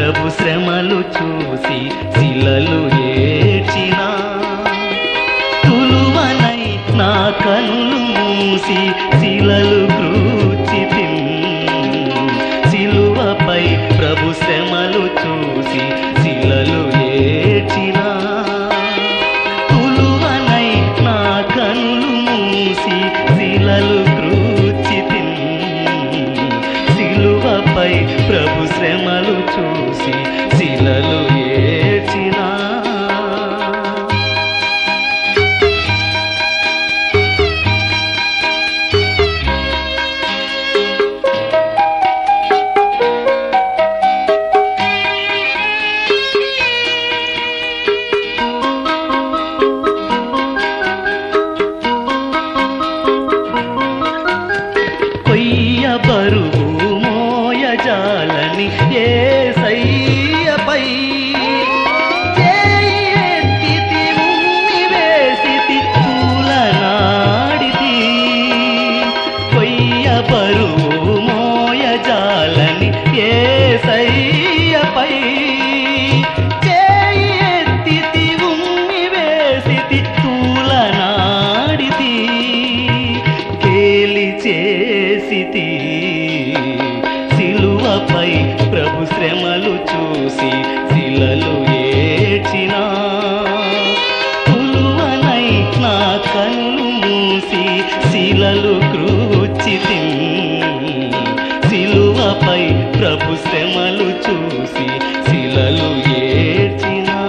ప్రభు శ్రమలు చూసి శిలలు ఏడ్చిన తులువనై నా కనులు మూసి శిలలు క్రూచి శిలువపై ప్రభు శ్రమలు చూసి శిలలు ఏడ్చిన తులువనై నా కనులు మూసి శిలలు క్రూచి శిలువపై ప్రభు శ్రమలు చూసి శిలలు ఏడ్చినా కొయ్య బరువు మోయజాలని ఏ సయ్యపై చేయెత్తితి ఉమ్మి వేసితి పూలనాడితి కొయ్య బరువు మోయజాలని ఏ సయ్యపై చేయెత్తితి ఉమ్మి వేసితి పూలనాడితి కేలి చేసితి సిలువపై ప్రభు శ్రమలు చూసి శిలలు ఏడ్చిన పులువనై నా కనులు మూసి శిలలు క్రూచితి సిలువపై ప్రభు శ్రమలు చూసి శిలలు ఏడ్చినా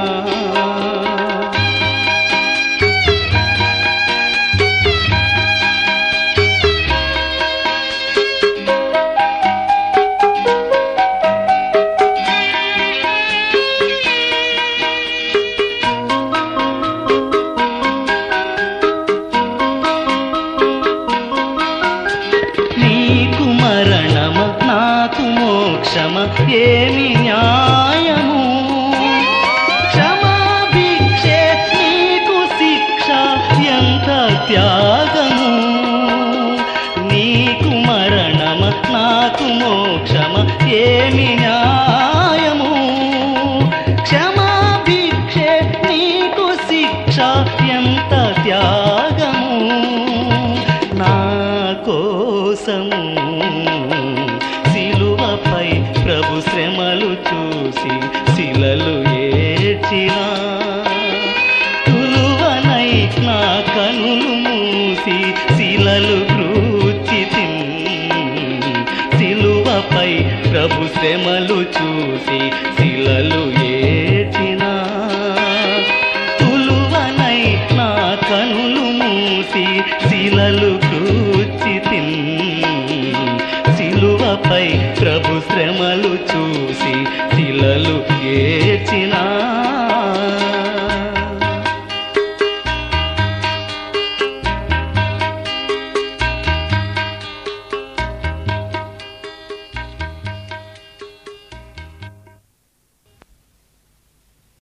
నీకు మరణమ నాకు మోక్షమ ఏమి న్యాయము క్షమా భిక్షే నీకు శిక్ష ఎంత త్యాగము నీకు మరణమ నాకు మోక్షమ ఏమి న్యాయము క్షమా భిక్షే నీకు శిక్ష ఎంత త్యాగము నా కోసము సిలువపై ప్రభు శ్రమలు చూసి శిలలు ఏడ్చిన తులువనై నా కనులు మూసి శిలలు